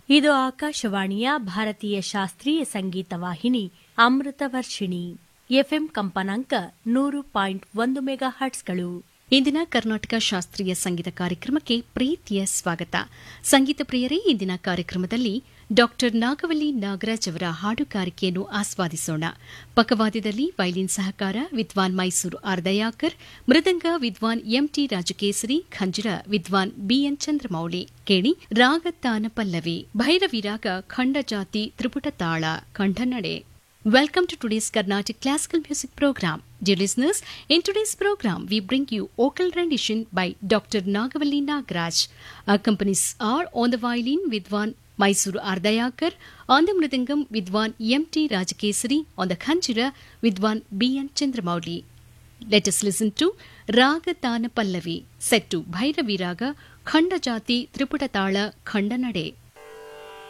ಇದು ಆಕಾಶವಾಣಿಯ ಭಾರತೀಯ ಶಾಸ್ತ್ರೀಯ ಸಂಗೀತ ವಾಹಿನಿ ಅಮೃತ ವರ್ಷಿಣಿ ಎಫ್ಎಂ ಕಂಪನಾಂಕ ನೂರು ಪಾಯಿಂಟ್ ಒಂದು ಮೆಗಾ ಹರ್ಟ್ಸ್ಗಳು ಇಂದಿನ ಕರ್ನಾಟಕ ಶಾಸ್ತ್ರೀಯ ಸಂಗೀತ ಕಾರ್ಯಕ್ರಮಕ್ಕೆ ಪ್ರೀತಿಯ ಸ್ವಾಗತ ಸಂಗೀತ ಪ್ರಿಯರೇ ಇಂದಿನ ಕಾರ್ಯಕ್ರಮದಲ್ಲಿ ಡಾಕ್ಟರ್ ನಾಗವಲ್ಲಿ ನಾಗರಾಜ್ ಅವರ ಹಾಡುಗಾರಿಕೆಯನ್ನು ಆಸ್ವಾದಿಸೋಣ ಪಕ್ಕವಾದ್ಯದಲ್ಲಿ ವೈಲಿನ್ ಸಹಕಾರ ವಿದ್ವಾನ್ ಮೈಸೂರು ಆರ್ದಯಾಕರ್ ಮೃದಂಗ ವಿದ್ವಾನ್ ಎಂಟಿ ರಾಜಕೇಸರಿ ಖಂಜರ ವಿದ್ವಾನ್ ಬಿಎನ್ ಚಂದ್ರಮೌಳಿ ಕೇಳಿ ರಾಗತಾನ ಪಲ್ಲವಿ ಭೈರವಿ ರಾಗ ಖಂಡಜಾತಿ ತ್ರಿಪುಟ ತಾಳ ಖಂಡನಡೆ Welcome to today's Carnatic Classical Music Program. Dear listeners, in today's program, we bring you vocal rendition by Dr. Nagavalli Nagraj. Accompanies are on the violin Vidwan Mysuru Ardayakar, on the mridangam Vidwan M.T. Rajakesari, on the khanjira Vidwan B.N. Chandramouli. Let us listen to Raga Tana Pallavi, set to Bhairavi Raga, Khanda Jati Triputatala Khandanade.